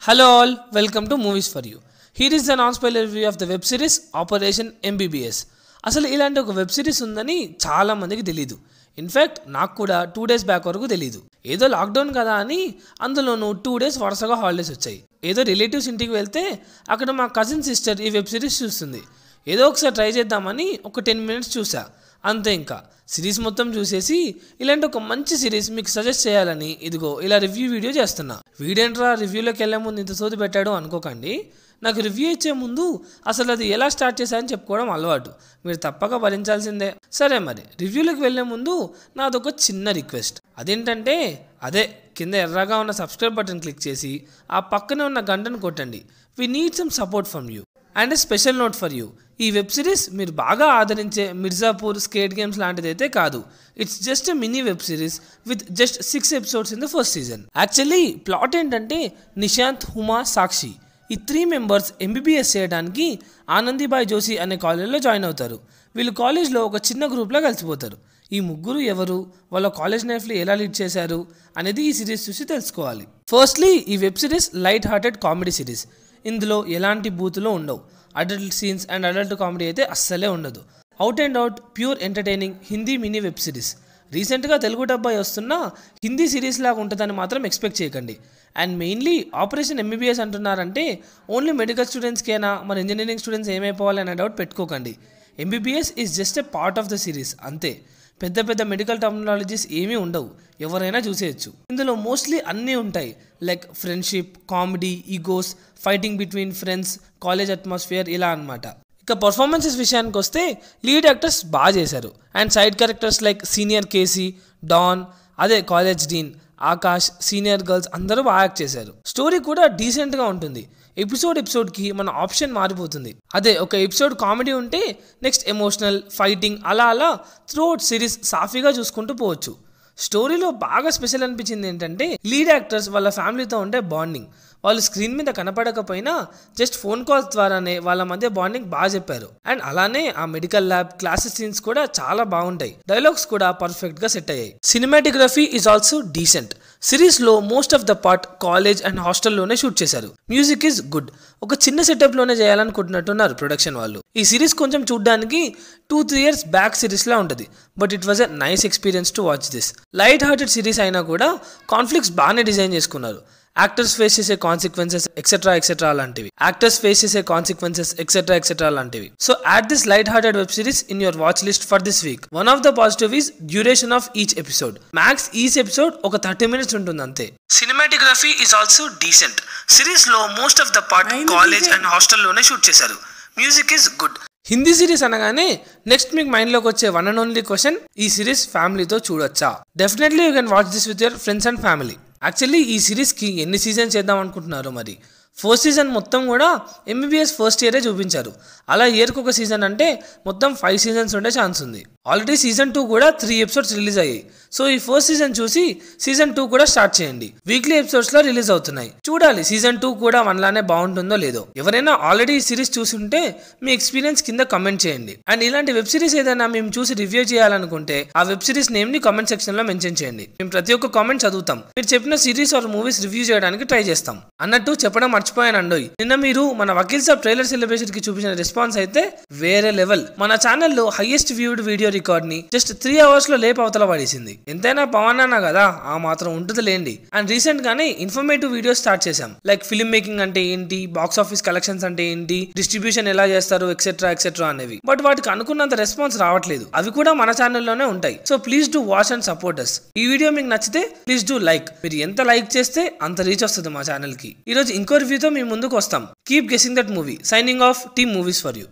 Hello all, welcome to Movies for You. Here is the non-spoiler review of the web series Operation MBBS. అసలు ఇలాంటి ఒక web series ఉందని చాలా మందికి తెలియదు ఇన్ఫ్యాక్ట్ నాకు కూడా టూ డేస్ బ్యాక్ వరకు తెలియదు ఏదో లాక్డౌన్ కదా అని అందులోనూ టూ డేస్ వరుసగా హాలిడేస్ వచ్చాయి ఏదో రిలేటివ్స్ ఇంటికి వెళ్తే అక్కడ మా కజిన్ సిస్టర్ ఈ వెబ్ సిరీస్ చూస్తుంది ఏదో ఒకసారి ట్రై చేద్దామని ఒక టెన్ మినిట్స్ చూసా అంతే ఇంకా సిరీస్ మొత్తం చూసేసి ఇలాంటి ఒక మంచి సిరీస్ మీకు సజెస్ట్ చేయాలని ఇదిగో ఇలా రివ్యూ వీడియో చేస్తున్నా వీడేంట్రా రివ్యూలోకి వెళ్ళే ముందు ఇంత సోది పెట్టాడు అనుకోకండి నాకు రివ్యూ ఇచ్చే ముందు అసలు అది ఎలా స్టార్ట్ చేశాయని చెప్పుకోవడం అలవాటు మీరు తప్పక భరించాల్సిందే సరే మరి రివ్యూలోకి వెళ్ళే ముందు నాదొక చిన్న రిక్వెస్ట్ అదేంటంటే అదే కింద ఎర్రగా ఉన్న సబ్స్క్రైబ్ బటన్ క్లిక్ చేసి ఆ పక్కనే ఉన్న గంటను కొట్టండి we need some support from you and special note for you ఈ వెబ్ సిరీస్ మీరు బాగా ఆదరించే మిర్జాపూర్ స్కేట్ గేమ్స్ లాంటిదైతే కాదు it's just a mini web series with just six episodes in the first season actually plot ఏంటంటే నిశాంత్ హుమా సాక్షి ఈ three members MBBS చేయడానికి ఆనందీబాయ్ జోషి అనే కాలేజ్లో జాయిన్ అవుతారు వీళ్ళు కాలేజ్లో ఒక చిన్న గ్రూప్లో కలిసిపోతారు ఈ ముగ్గురు ఎవరు వాళ్ళ కాలేజ్ లైఫ్లో ఎలా లీడ్ చేశారు అనేది ఈ సిరీస్ చూసి తెలుసుకోవాలి ఫస్ట్లీ ఈ web series light hearted comedy series ఇందులో ఎలాంటి బూతులో ఉండవు adult scenes and adult comedy అయితే అస్సలే ఉండదు out and out pure entertaining Hindi mini web series రీసెంట్గా తెలుగు డబ్బాయి వస్తున్న హిందీ సిరీస్ లాగా ఉంటుందని మాత్రం ఎక్స్పెక్ట్ చేయకండి అండ్ మెయిన్లీ ఆపరేషన్ ఎంబీబీఎస్ అంటున్నారంటే ఓన్లీ మెడికల్ స్టూడెంట్స్కేనా మరి ఇంజనీరింగ్ స్టూడెంట్స్ ఏమైపోవాలి అనే డౌట్ పెట్టుకోకండి MBBS is just a part of the series అంతే పెద్ద పెద్ద మెడికల్ టర్మినాలజీస్ ఏమీ ఉండవు ఎవరైనా చూసేయచ్చు ఇందులో మోస్ట్లీ అన్నీ ఉంటాయి like friendship comedy egos fighting between friends college atmosphere ఇలా అన్నమాట ఇక పర్ఫార్మెన్సెస్ విషయానికి వస్తే లీడ్ యాక్టర్స్ బాగా చేశారు and side characters like senior KC don అదే college dean Akash senior girls అందరూ బాగా యాక్ట్ చేశారు స్టోరీ కూడా డీసెంట్గా ఉంటుంది ఎపిసోడ్ ఎపిసోడ్కి మన ఆప్షన్ మారిపోతుంది అదే ఒక ఎపిసోడ్ కామెడీ ఉంటే నెక్స్ట్ ఎమోషనల్ ఫైటింగ్ అలా అలా త్రూఅవుట్ సిరీస్ సాఫీగా చూసుకుంటూ పోవచ్చు స్టోరీలో బాగా స్పెషల్ అనిపించింది ఏంటంటే లీడ్ యాక్టర్స్ వాళ్ళ ఫ్యామిలీతో ఉండే బాండింగ్ వాళ్ళు స్క్రీన్ మీద కనపడకపోయినా జస్ట్ ఫోన్ కాల్స్ ద్వారానే వాళ్ళ మధ్య బాండింగ్ బాగా చెప్పారు అండ్ అలానే ఆ మెడికల్ ల్యాబ్ క్లాసెస్ సీన్స్ కూడా చాలా బాగుంటాయి డైలాగ్స్ కూడా పర్ఫెక్ట్ గా సెట్ అయ్యాయి cinematography is also decent series లో most of the part college and హాస్టల్లోనే షూట్ చేశారు మ్యూజిక్ ఈజ్ గుడ్ ఒక చిన్న సెటప్ లోనే చేయాలనుకుంటున్నట్టున్నారు ప్రొడక్షన్ వాళ్ళు ఈ సిరీస్ కొంచెం చూడడానికి two three years back series లా ఉంటుంది but it was a nice experience to watch this light hearted series అయినా కూడా కాన్ఫ్లిక్ట్స్ బాగానే డిజైన్ చేసుకున్నారు యాక్టర్స్ ఫేస్ చేసే కాన్సిక్వెన్సెస్ ఎక్సెట్రా ఎక్సెట్రా లాంటివి యాక్టర్స్ ఫేస్ చేసే కాన్సిక్వెన్సెస్ ఎక్సెట్రా ఎక్సెట్రా లాంటివి so add this light hearted web series in your watch list for this week one of the positive is duration of each episode max each episode ఒక thirty minutes ఉంటుంది అంతే cinematography is also decent series లో most of the part college and హాస్టల్లోనే shoot చేశారు music is good Hindi series అనగానే next మీకు మైండ్లోకి వచ్చే వన్ అండ్ ఓన్లీ క్వశ్చన్ ఈ సిరీస్ ఫ్యామిలీతో చూడొచ్చా definitely you can watch this with your friends and family actually ఈ సిరీస్కి ఎన్ని సీజన్స్ చేద్దాం అనుకుంటున్నారు మరి ఫస్ట్ సీజన్ మొత్తం కూడా ఎంబీబీఎస్ ఫస్ట్ ఇయరే చూపించారు అలా ఇయర్కి ఒక సీజన్ అంటే మొత్తం ఫైవ్ సీజన్స్ ఉండే ఛాన్స్ ఉంది ఆల్రెడీ సీజన్ టూ కూడా త్రీ ఎపిసోడ్స్ రిలీజ్ అయ్యాయి సో ఈ ఫస్ట్ సీజన్ చూసి సీజన్ టూ కూడా స్టార్ట్ చేయండి వీక్లీ ఎపిసోడ్స్ లో రిలీజ్ అవుతున్నాయి చూడాలి సీజన్ టూ కూడా వన్లానే బాగుంటుందో లేదో ఎవరైనా ఆల్రెడీ ఈ సిరీస్ చూసి ఉంటే మీ ఎక్స్పీరియన్స్ కింద కమెంట్ చేయండి అండ్ ఇలాంటి వెబ్ సిరీస్ ఏదైనా మేము చూసి రివ్యూ చేయాలనుకుంటే ఆ వెబ్ సిరీస్ నేమ్ ని కామెంట్ సెక్షన్ లో మెన్షన్ చేయండి మేము ప్రతి ఒక్క కామెంట్ చదువుతాం మీరు చెప్పిన సిరీస్ ఆర్ మూవీస్ రివ్యూ చేయడానికి ట్రై చేస్తాం అన్నట్టు చెప్పడం మర్చిపోయానండోయ్ నిన్న మీరు మన వకీల్ సాబ్ ట్రైలర్ సెలబ్రేషన్ కి చూపించిన రెస్పాన్స్ అయితే వేరే లెవెల్ మన ఛానల్లో హైయెస్ట్ వ్యూడ్ వీడియో రికార్డ్ ని జస్ట్ త్రీ అవర్స్ లో లేపు అవతల పడేసింది ఎంతైనా పవన్ అన్న కదా ఆ మాత్రం ఉంటుంది లేండి అండ్ రీసెంట్ గానే ఇన్ఫర్మేటివ్ వీడియోస్ స్టార్ట్ చేశాం లైక్ ఫిల్మ్ మేకింగ్ అంటే ఏంటి బాక్స్ ఆఫీస్ కలెక్షన్స్ అంటే ఏంటి డిస్ట్రిబ్యూషన్ ఎలా చేస్తారు ఎక్సెట్రా ఎక్సెట్రా అనేవి బట్ వాటికి అనుకున్నంత రెస్పాన్స్ రావట్లేదు అవి కూడా మన ఛానల్లోనే ఉంటాయి so please do watch and support us ఈ వీడియో మీకు నచ్చితే ప్లీజ్ డూ లైక్ మీరు ఎంత లైక్ చేస్తే అంత రీచ్ వస్తుంది మా ఛానల్ కి ఈ రోజు ఇంకో రివ్యూతో మీ ముందుకు వస్తాం keep guessing that movie signing off team movies for you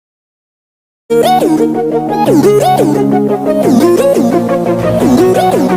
Thank you.